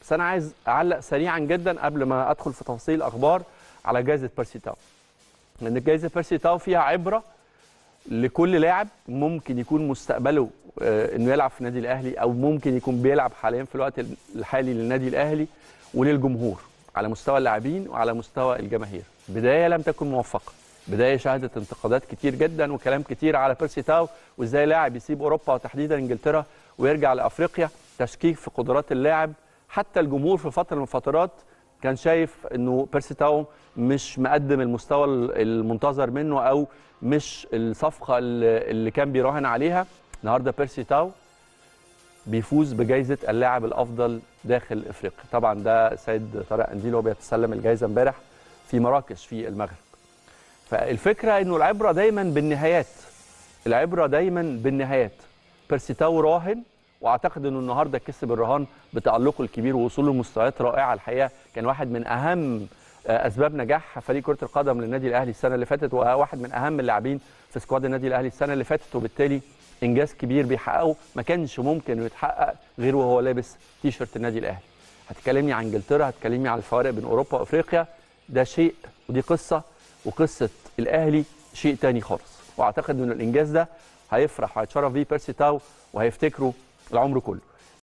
بس انا عايز اعلق سريعا جدا قبل ما ادخل في تفاصيل الاخبار على جائزه بيرسي تاو لان جائزه بيرسي تاو فيها عبره لكل لاعب ممكن يكون مستقبله آه، انه يلعب في النادي الاهلي او ممكن يكون بيلعب حاليا في الوقت الحالي للنادي الاهلي وللجمهور على مستوى اللاعبين وعلى مستوى الجماهير بدايه لم تكن موفقه بدايه شهدت انتقادات كتير جدا وكلام كتير على بيرسي تاو وازاي لاعب يسيب اوروبا وتحديدا انجلترا ويرجع لافريقيا تشكيك في قدرات اللاعب حتى الجمهور في فتره من الفترات كان شايف انه بيرسي تاو مش مقدم المستوى المنتظر منه او مش الصفقه اللي اللي كان بيراهن عليها النهارده بيرسي تاو بيفوز بجائزه اللاعب الافضل داخل افريقيا طبعا ده سيد طارق انديل وهو بيتسلم الجائزه امبارح في مراكش في المغرب فالفكره انه العبره دايما بالنهايات العبره دايما بالنهايات بيرسي تاو راهن واعتقد انه النهارده كسب الرهان بتالقه الكبير ووصوله لمستويات رائعه الحقيقه كان واحد من اهم آه، اسباب نجاح فريق كره القدم للنادي الاهلي السنه اللي فاتت وواحد من اهم اللاعبين في سكواد النادي الاهلي السنه اللي فاتت وبالتالي انجاز كبير بيحققه ما كانش ممكن يتحقق غير وهو لابس تيشرت النادي الاهلي هتكلمني عن انجلترا هتكلمني عن الفوارق بين اوروبا وافريقيا ده شيء ودي قصه وقصه الاهلي شيء تاني خالص واعتقد ان الانجاز ده هيفرح وهيتشرف بيه بيرسي تاو وهيفتكره العمر كله